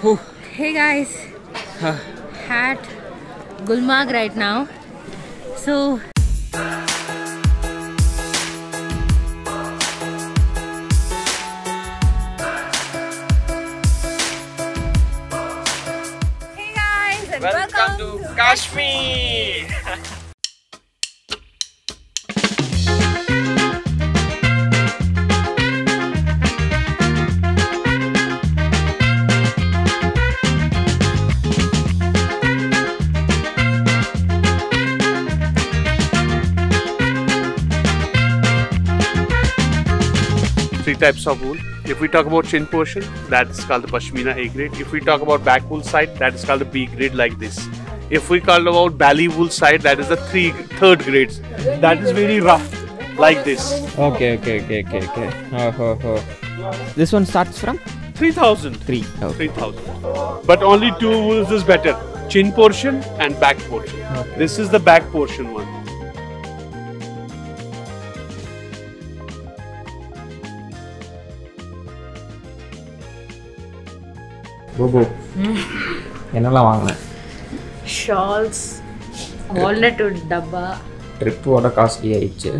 Hey guys, at Gulmarg right now. So Hey guys, and welcome, to Kashmir. Three types of wool. If we talk about chin portion, that is called the Pashmina A grade. If we talk about back wool side, that is called the B grade like this. If we call about belly wool side, that is the three third grades. That is very rough, like this. Okay, okay, okay, okay, okay. Oh, oh, oh. This one starts from 3000. three. Okay. 3000. But only two wools is better. Chin portion and back portion. This is the back portion one. பூபு என்னெல்லாம் வாங்கினேன் shawls, walnut wood டப்பா ட்ரிப்போட costly ஆயிடுச்சு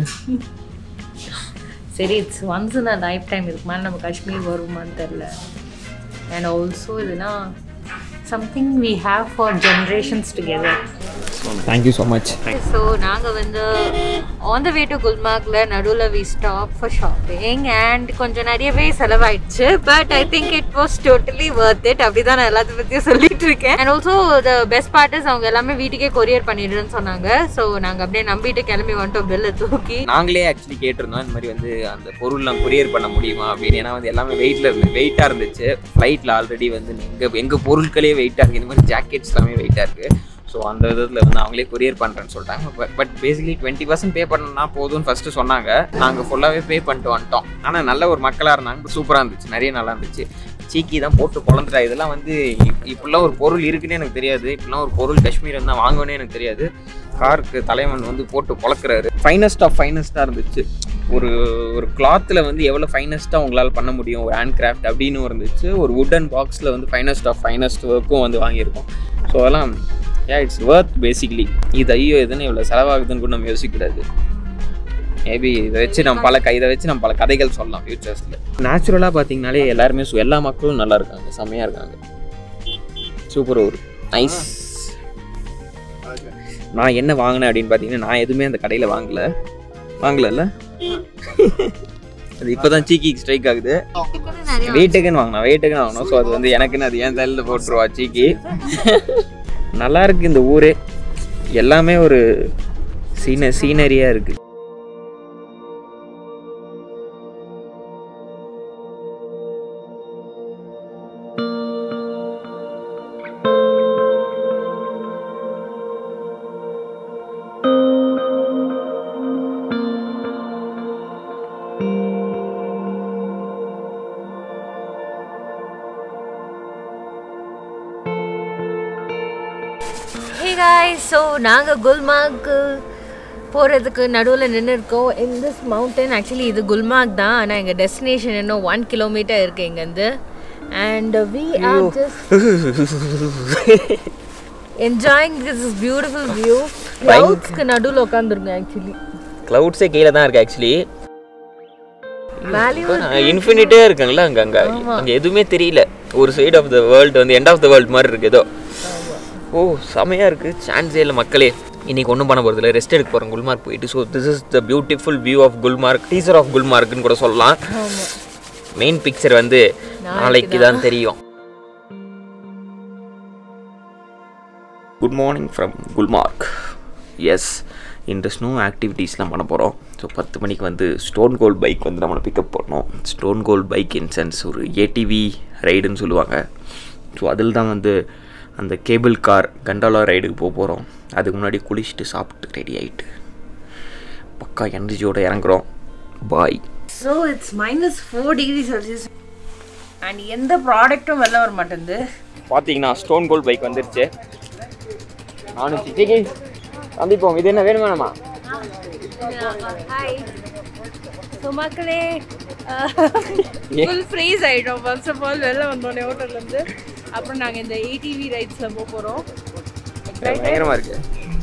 சரி it's once in a lifetime இதுக்கு மேலே நம்ம காஷ்மீர் வருமான்னு தெரில அண்ட் ஆல்சோ இதுனா something we have for generations together thank you so much so நாங்கள் வந்து ஆன் த வே டு குல்மார்க்கில் நடுவில் we stop for shopping and கொஞ்சம் நிறையவே செலவாயிடுச்சு but I think it was totally worth it அப்படி தான் நான் எல்லாத்த பற்றியும் சொல்லிட்டு இருக்கேன் and also the best partners அவங்க எல்லாமே வீட்டுக்கே கொரியர் பண்ணிடுன்னு சொன்னாங்க ஸோ நாங்கள் அப்படியே நம்பிட்டு கிளம்பி வந்துட்டோம் பில்லை தூக்கி நாங்களே ஆக்சுவலி கேட்டிருந்தோம் இந்த மாதிரி வந்து அந்த பொருள்லாம் கொரியர் பண்ண முடியுமா அப்படின்னு ஏன்னா வந்து எல்லாமே வெயிட்ல இருந்து வெயிட்டாக இருந்துச்சு ஃப்ளைட்டில் ஆல்ரெடி வந்து எங்கள் எங்கள் பொருட்களே வெயிட்டாக இருக்குது இந்த மாதிரி ஜாக்கெட்ஸ் எல்லாமே வெயிட்டாக இருக்குது ஸோ அந்த விதத்தில் வந்து அவங்களே கொரியர் பண்ணுறேன்னு சொல்லிட்டாங்க but but basically twenty percent pay பண்ணா போதும்னு ஃபஸ்ட்டு சொன்னாங்க நாங்கள் ஃபுல்லாகவே பே பண்ணிட்டு வந்துட்டோம் ஆனால் நல்ல ஒரு மக்களாக இருந்தாங்க சூப்பராக இருந்துச்சு நிறைய நல்லா இருந்துச்சு சீக்கி தான் போட்டு பொழந்துட்டா இதெல்லாம் வந்து இப்- இப்படிலாம் ஒரு பொருள் இருக்குன்னே எனக்கு தெரியாது இப்படிலாம் ஒரு பொருள் காஷ்மீர் இருந்தால் வாங்கணும்னே எனக்கு தெரியாது காருக்கு தலைவன் வந்து போட்டு பொழக்கிறாரு ஃபைனஸ்ட் ஆஃப் ஃபைனஸ்ட்டாக இருந்துச்சு ஒரு ஒரு கிளாத்தில் வந்து எவ்வளோ ஃபைனஸ்ட்டாக உங்களால் பண்ண முடியும் ஒரு ஹேண்ட் கிராஃப்ட் அப்படின்னு இருந்துச்சு ஒரு வுடன் பாக்ஸில் வந்து ஃபைனஸ்ட் ஆஃப் ஃபைனஸ்ட் ஒர்க்கும் வந்து வாங்கியிருக்கோம் ஸோ அதெல்லாம் ஏ இட்ஸ் ஒர்த் பேசிக்லி இது ஐயோ எதுன்னு இவ்வளோ செலவாகுதுன்னு கூட நம்ம யோசிக்கக்கூடாது மேபி இதை வச்சு நம்ம பல க- இதை வச்சு நம்ம பல கதைகள் சொல்லலாம் ஃபியூச்சர்ஸில் நேச்சுரலாக பார்த்தீங்கனாலே எல்லாருமே சு- எல்லா மக்களும் நல்லா இருக்காங்க செம்மையாக இருக்காங்க சூப்பர் ஒரு நைஸ் நான் என்ன வாங்கினேன் அப்படின்னு பார்த்தீங்கன்னா நான் எதுவுமே அந்த கடையில் வாங்கல வாங்கலல்ல அது இப்போ தான் சீக்கி ஸ்ட்ரைக் ஆகுது வெயிட்டுக்குன்னு வாங்கினோம் வெயிட்டுக்குன்னு வாங்கினோம் ஸோ அது வந்து எனக்குன்னு அது ஏன் தலையில் போட்டுருவா சீக்கி நல்லா இருக்கு இந்த ஊரே எல்லாமே ஒரு சீன சீனரியாக இருக்குது ஹே காய்ஸ் ஸோ நாங்கள் குல்மார்க்கு போகிறதுக்கு நடுவில் நின்று இருக்கோம் இன் திஸ் மவுண்டன் ஆக்சுவலி இது குல்மார்க் தான் ஆனால் எங்கள் டெஸ்டினேஷன் இன்னும் ஒன் கிலோமீட்டர் இருக்குது இங்கேருந்து and we are just enjoying this is beautiful view க்ளவுட்ஸ்க்கு நடுவில் உட்காந்துருங்க ஆக்சுவலி க்ளவுட்ஸே கீழே தான் இருக்கு ஆக்சுவலி மேலேயும் இன்ஃபினிட்டே இருக்குங்களா அங்கே அங்கே அங்கே எதுவுமே தெரியல ஒரு சைடு ஆஃப் த வேர்ல்டு வந்து எண்ட் ஆஃப் த வேர்ல்டு மாதிரி இருக்கு ஏதோ ஓ செமையாக இருக்குது சான்ஸே இல்லை மக்களே இன்னைக்கு ஒன்றும் பண்ண போகிறதில்ல ரெஸ்ட் எடுக்க போகிறோம் குல்மார்க் போயிட்டு so this is the beautiful view of Gulmarg teaser of குல்மார்க்னு கூட சொல்லலாம் மெயின் பிக்சர் வந்து நாளைக்கு தான் தெரியும் good morning from Gulmarg yes இந்த ஸ்னோ ஆக்டிவிட்டீஸ்லாம் பண்ண போகிறோம் ஸோ பத்து மணிக்கு வந்து ஸ்டோன் கோல்ட் பைக் வந்து நம்மளை பிக்கப் பண்ணோம் stone cold bike in sense ஒரு ஏடிவி ரைடுன்னு சொல்லுவாங்க ஸோ அதில் தான் வந்து அந்த கேபிள் கார் கண்டாலா ரைடுக்கு போக போகிறோம் அதுக்கு முன்னாடி குளிச்சுட்டு சாப்பிட்டு ரெடி ஆகிட்டு பக்கா எனர்ஜியோடு இறங்குறோம் bye so it's minus four degree Celsius and எந்த ப்ராடக்ட்டும் வெளில வர மாட்டேங்குது பார்த்தீங்கன்னா ஸ்டோன் கோல்ட் பைக் வந்துருச்சு நானும் சிட்டிக்கு சந்திப்போம் இது என்ன வேணும் வேணுமா ஹாய் ஸோ மக்களே ஃபுல் ஃப்ரீஸ் ஆகிட்டோம் ஃபர்ஸ்ட் ஆஃப் ஆல் வெளில வந்தோடனே ஹோட்டல்லேருந்து அப்புறம் நாங்க இந்த ஏடிவி ரைட்ஸ்ல போக போறோம் பயங்கரமா இருக்கு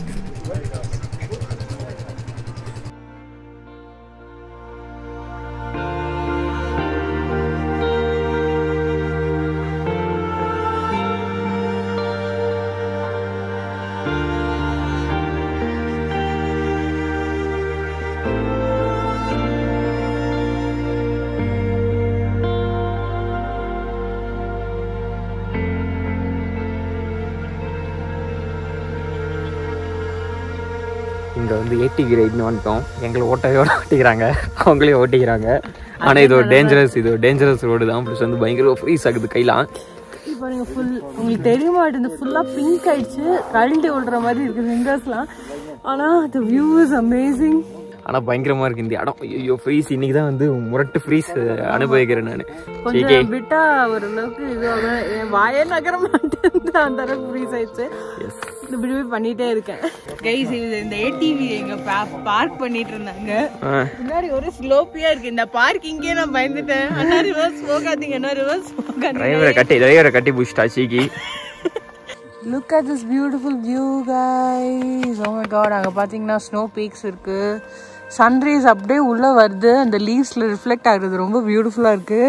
இங்கே வந்து ஏடிவி ரைட்னு வந்துட்டோம் எங்களை ஓட்டவே ஓட்டிக்கிறாங்க அவங்களே ஓட்டிக்கிறாங்க ஆனால் இது ஒரு டேஞ்சரஸ் இது ஒரு டேஞ்சரஸ் ரோடு தான் ப்ளஸ் வந்து பயங்கர ஃப்ரீஸ் ஆகுது கையெல்லாம் இப்போ நீங்க ஃபுல் உங்களுக்கு தெரிய மாட்டேங்குது ஃபுல்லா பிங்க் ஆயிடுச்சு கழட்டி விடுற மாதிரி இருக்கு ஃபிங்கர்ஸ்லாம் ஆனா த வியூ இஸ் அமேசிங் ஆனால் பயங்கரமாக இருக்குது இந்த இடம் ஐயோ ஃப்ரீஸ் இன்னைக்கு தான் வந்து முரட்டு ஃப்ரீஸ் அனுபவிக்கிறேன் நான் கொஞ்சம் விட்டா ஓரளவுக்கு இதுவாக என் வாயே நகர மாட்டேன் அந்த அளவுக்கு ஃப்ரீஸ் ஆயிடுச்சு இப்படி போய் பண்ணிட்டே இருக்கேன் கைஸ் இது இந்த ஏடிவி எங்க பார்க் பண்ணிட்டு இருந்தாங்க முன்னாடி ஒரு ஸ்லோப்பியா இருக்கு இந்த பார்க்கிங்கே நான் பயந்துட்டேன் அண்ணா ரிவர்ஸ் போகாதீங்க அண்ணா ரிவர்ஸ் போகாதீங்க டிரைவரை கட்டி டிரைவரை கட்டி பிடிச்சிட்டா சீக்கி look at this beautiful view guys oh my God அங்கே பார்த்தீங்கன்னா ஸ்னோ பீக்ஸ் இருக்கு சன்ரைஸ் அப்படியே உள்ள வருது அந்த லீவ்ஸ்ல ரிஃப்ளெக்ட் ஆகுறது ரொம்ப பியூட்டிஃபுல்லா இருக்கு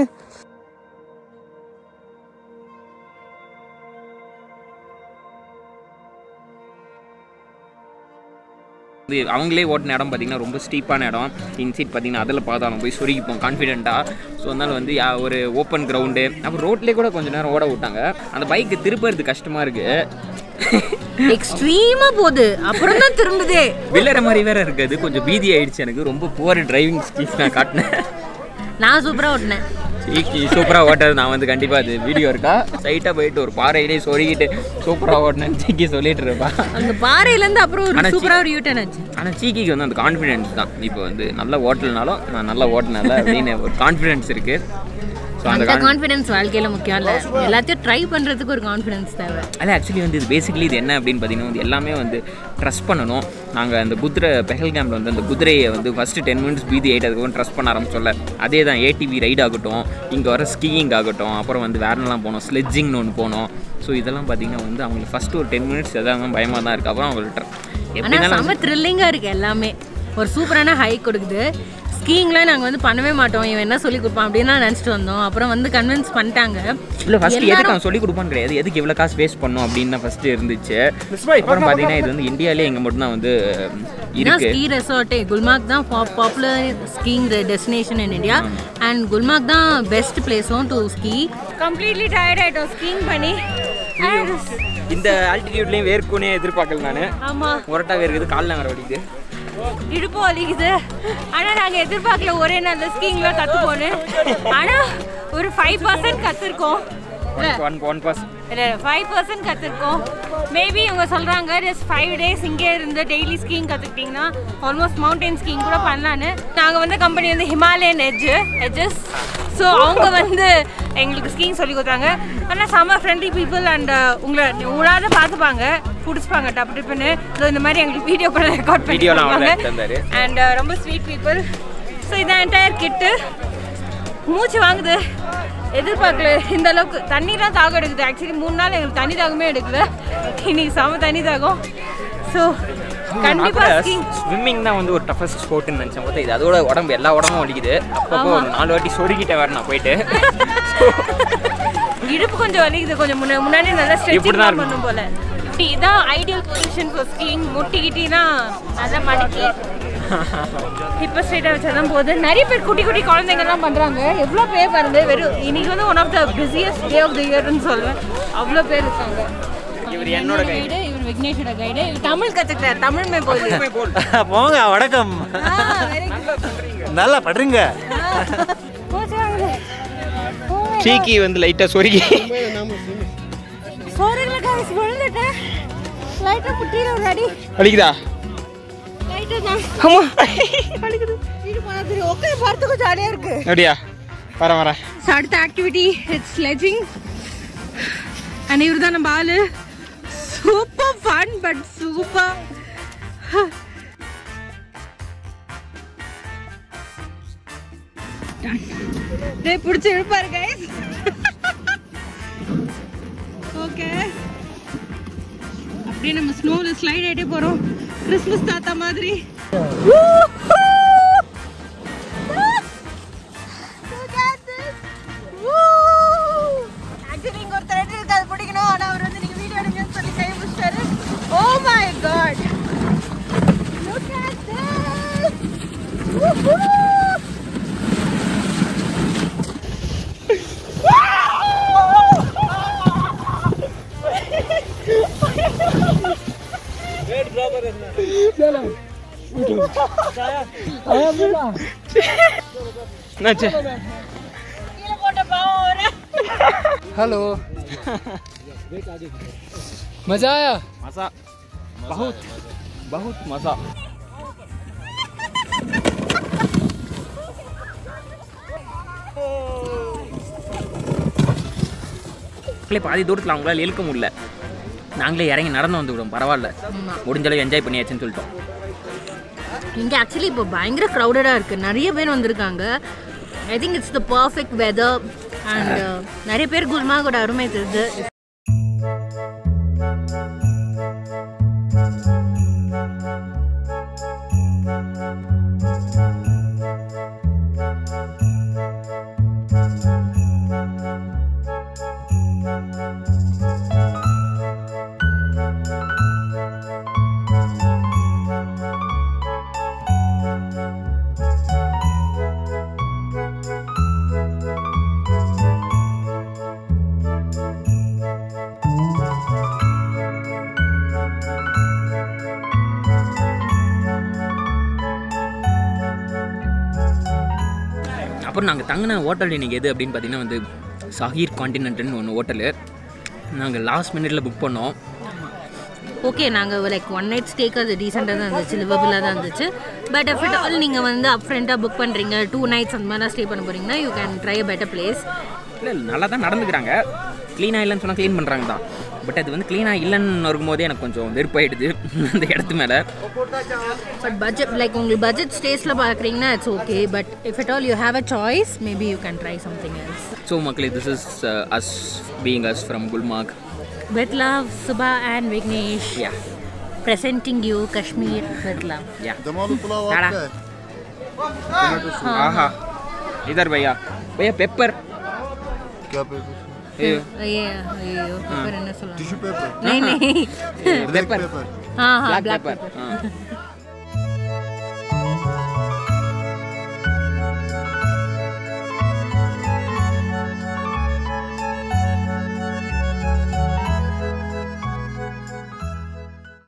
வந்து அவங்களே ஓட்டின இடம் பார்த்தீங்கன்னா ரொம்ப ஸ்டீப்பான இடம் இன்சீட் பார்த்தீங்கன்னா அதில் பார்த்தாலும் போய் சொருகிப்போம் கான்ஃபிடென்ட்டாக ஸோ அதனால வந்து யா- ஒரு ஓப்பன் கிரவுண்டு அப்புறம் ரோட்லேயே கூட கொஞ்ச நேரம் ஓட விட்டாங்க அந்த பைக்கு திருப்புறது கஷ்டமாக இருக்குது எக்ஸ்ட்ரீமா போகுது அப்புறம் தான் திரும்புதே வில்லற மாதிரி வேற இருக்குது கொஞ்சம் பீதி ஆயிடுச்சு எனக்கு ரொம்ப புவர் டிரைவிங் ஸ்கில்ஸ் நான் காட்டினேன் நான் சூப்பரா ஓட்டினேன் சீக்கி சூப்பராக ஓட்டுறது நான் வந்து கண்டிப்பாக அது வீடியோ இருக்கா சைட்டாக போயிட்டு ஒரு பாறையிலே சொருகிட்டு சூப்பராக ஓட்டினேன் சீக்கி சொல்லிட்டு இருப்பா அங்க பாறையில இருந்து அப்புறம் ஆனா ஒரு சி- சூப்பரா ஒரு யூட்டன் ஆச்சு ஆனால் சீக்கிக்கு வந்து அந்த கான்ஃபிடென்ஸ் தான் இப்போ வந்து நல்லா ஓட்டலனாலும் நான் நல்லா ஓட்டினல அப்படின்னு ஒரு கான்ஃபிடென்ஸ் இருக்குது ஸோ அந்த அந்த கான்ஃபிடன்ஸ் வாழ்க்கையில முக்கியம் இல்ல எல்லாத்தையும் ட்ரை பண்றதுக்கு ஒரு கான்ஃபிடன்ஸ் தேவை அதில் ஆக்சுவலி வந்து இது பேசிக்கலி இது என்ன அப்படின்னு பார்த்தீங்கன்னா வந்து எல்லாமே வந்து ட்ரஸ்ட் பண்ணணும் நாங்கள் அந்த குதிரை பெஹல்கேமில் வந்து அந்த குதிரையை வந்து ஃபஸ்ட்டு டென் மினிட்ஸ் பீதி ஆகிட்டு அதுக்கப்புறம் ட்ரஸ்ட் பண்ண ஆரம்பிச்சோல்ல அதே தான் ஏடிவி ரைட் ஆகட்டும் இங்கே வர ஸ்கீயிங் ஆகட்டும் அப்புறம் வந்து வேறெல்லாம் போனோம் ஸ்லெட்ஜிங்னு ஒன்று போனோம் ஸோ இதெல்லாம் பார்த்தீங்கன்னா வந்து அவங்களுக்கு ஃபஸ்ட்டு ஒரு டென் மினிட்ஸ் எதாவது பயமாக தான் இருக்குது அப்புறம் அவங்கள்ட்ட ஆனா எப்படினாலும் செம த்ரில்லிங்கா இருக்கு எல்லாமே ஒரு சூப்பரான ஹை கொடுக்குது ஸ்கீங்லாம் நாங்க வந்து பண்ணவே மாட்டோம் இவன் என்ன சொல்லி கொடுப்பான் அப்படின்னு நான் நினச்சிட்டு வந்தோம் அப்புறம் வந்து கன்வின்ஸ் பண்ணிட்டாங்க இல்லை ஃபஸ்ட்டு எதுக்கு அவன் சொல்லி கொடுப்பான்னு கிடையாது எதுக்கு இவ்வளோ காசு வேஸ்ட் பண்ணும் அப்படின்னு தான் ஃபஸ்ட்டு இருந்துச்சு அப்புறம் பார்த்தீங்கன்னா இது வந்து இந்தியாவிலே எங்கே மட்டும்தான் வந்து இதான் இருக்கு ஸ்கீ ரெசார்ட்டே குல்மார்க் தான் popular skiing destination in India and Gulmarg தான் பெஸ்ட் பிளேஸும் டு ஸ்கீ கம்ப்ளீட்லி டயர்ட் ஆயிட்டோம் ஸ்கீங் பண்ணி இந்த ஆல்டிடியூட்லேயும் வேர்க்குனே எதிர்பார்க்கல நான் ஆமா முரட்டா வேர்க்குது காலில் வேற வலிக்குது இடுப்பு வலிக்குது ஆனா நாங்க எதிர்பார்க்கல ஒரே நாள்ல ஸ்கீங்ல கத்துப்போன்னு ஆனா ஒரு ஃபைவ் பர்சன்ட் கத்துருக்கோம் ஒன் ஒன் பாஸ் இல்லை ஃபைவ் பர்சன்ட் கற்றுருக்கோம் மேபி இவங்க சொல்கிறாங்க ஜஸ்ட் ஃபைவ் டேஸ் இங்கே இருந்து டெய்லி ஸ்கீங் கற்றுக்கிட்டிங்கன்னா ஆல்மோஸ்ட் மவுண்டன் ஸ்கீங் கூட பண்ணலான்னு நாங்கள் வந்து கம்பெனி வந்து ஹிமாலயன் எட்ஜு எட்ஜஸ் ஸோ அவங்க வந்து எங்களுக்கு ஸ்கீங் சொல்லி கொடுத்தாங்க ஆனால் செம்ம ஃப்ரெண்ட்லி பீப்புள் அண்ட் உங்களை உங்களாத பார்த்துப்பாங்க பிடிச்சிப்பாங்க டப்பு டிப்புன்னு ஸோ இந்த மாதிரி எங்களுக்கு வீடியோ கூட ரெக்கார்ட் பண்ணி Video லாம் அவர் கொடுப்பாங்க. எடுத்து தந்தாரு. அண்ட் ரொம்ப ஸ்வீட் பீப்புள் ஸோ இதான் என்டையர் கிட்டு மூச்சு வாங்குது எதிர்பார்க்கல இந்த அளவுக்கு தண்ணிலாம் தாகம் எடுக்குது ஆக்சுவலி மூணு நாள் எங்களுக்கு தண்ணி தாகமே எடுக்கல இன்னைக்கு செம தண்ணி தாகம் ஸோ கண்டிப்பா ஸ்கீங் ஸ்விம்மிங் தான் வந்து ஒரு டஃபஸ்ட் ஸ்போர்ட்னு நினச்சேன் பார்த்தா இது அதோட உடம்பு எல்லா உடம்பும் வலிக்குது அப்பப்போ ஒரு நாலு வாட்டி சொருகிட்ட வேற நான் போயிட்டு இடுப்பு கொஞ்சம் வலிக்குது கொஞ்சம் முன்ன முன்னாடி நல்லா இப்படிதான் ஸ்ட்ரெச்சிங் இருக்கும். பண்ணும் போல இப்படி இதான் ஐடியல் பொசிஷன் ஃபார் ஸ்கீயிங் முட்டிக்கிட்டீங்கன்னா நல்லா மடக்கி இப்போ ஸ்ட்ரைட்டாக வச்சா தான் போகுது நிறைய பேர் குட்டி குட்டி குழந்தைங்கலாம் பண்ணுறாங்க எவ்வளோ பேர் பாருங்க வெறும் இன்னைக்கு வந்து one of the busiest day of the இயர்னு சொல்லுவேன் அவ்வளோ பேர் இருக்காங்க இவர் என்னோட கைடு இவர் விக்னேஷோட கைடு இவர் தமிழ் கற்றுக்கிறார் தமிழ்மே போகுது போங்க வணக்கம் வெரி குட் நல்லா படுறீங்க போச்சு வாங்குது சீக்கி வந்து லைட்டாக சொருகி சோறுகளை காசு விழுந்துட்டேன் லைட்டாக புட்டியில் ஒரு அடி வலிக்குதா லைட்டாக தான் ஆமா வலிக்குது வீடு போனால் தெரியும் உட்காந்து பார்த்துக்கும் ஜாலியாக இருக்கு அப்படியா வரேன் வரேன் ஸோ அடுத்த ஆக்டிவிட்டி இட்ஸ் ஸ்லெஜிங் அண்ட் இவர் தான் நம்ம ஆளு சூப்பர் ஃபன் பட் சூப்பர் டேய் பிடிச்சி இழுப்பாரு கைஸ் இருக்கேன் அப்படியே நம்ம ஸ்னோவில் ஸ்லைட் ஆகிட்டே போகிறோம் கிறிஸ்மஸ் தாத்தா மாதிரி ஆக்சுவலி இங்க ஒரு த்ரெட் இருக்கு அது பிடிக்கணும் ஆனா அவர் வந்து நீங்க வீடியோ எடுங்கன்னு சொல்லி கை பிடிச்சாரு oh my God look at this என்னாச்சு கீழே போட்ட பாவம் அவரை हेलो मजा आया मजा बहुत बहुत मजा மக்களே பாதி தூரத்தில் அவங்களால இழுக்க முடியல நாங்களே இறங்கி நடந்து வந்து விடும் பரவாயில்ல முடிஞ்ச அளவு என்ஜாய் பண்ணியாச்சுன்னு சொல்லிட்டோம் இங்கே ஆக்சுவலி இப்போ பயங்கர க்ரௌடடாக இருக்குது நிறைய பேர் வந்திருக்காங்க I think it's the perfect weather and நிறைய பேர் குல்மார்கோட அருமை தெரியுது அப்புறம் நாங்கள் தங்கின ஹோட்டல் இன்னைக்கு எது அப்படின்னு பார்த்தீங்கன்னா வந்து சஹீர் காண்டினென்ட்னு ஒன்று ஹோட்டலு நாங்கள் லாஸ்ட் மினிட்ல புக் பண்ணோம் ஓகே நாங்கள் லைக் ஒன் நைட் ஸ்டேக்கு அது டீசெண்டாக தான் இருந்துச்சு லிவபிளாக தான் இருந்துச்சு பட் if at all நீங்கள் வந்து அப் ஃப்ரெண்டாக புக் பண்ணுறீங்க டூ நைட்ஸ் அந்த மாதிரிலாம் ஸ்டே பண்ண போகிறீங்கன்னா you can try a better place இல்லை நல்லா தான் நடந்துக்கிறாங்க க்ளீனாக இல்லைன்னு சொன்னால் க்ளீன் பண்ணுறாங்க தான் பட் அது வந்து க்ளீனாக இல்லைன்னு இருக்கும்போதே எனக்கு கொஞ்சம் வெறுப்பாயிடுது அந்த இடத்து மேலே பட் பட்ஜெட் லைக் உங்களுக்கு பட்ஜெட் ஸ்டேஸில் பார்க்குறீங்கன்னா it's okay but if at all you have a choice maybe you can try something else so மக்களே this is us being us from Gulmarg with love subha and vignesh யா presenting you kashmir with love யா ஆஹா இதர் பையா பையா pepper ये ये paper है ना सुना नहीं नहीं பெப்பர் हाँ हाँ Black black pepper. pepper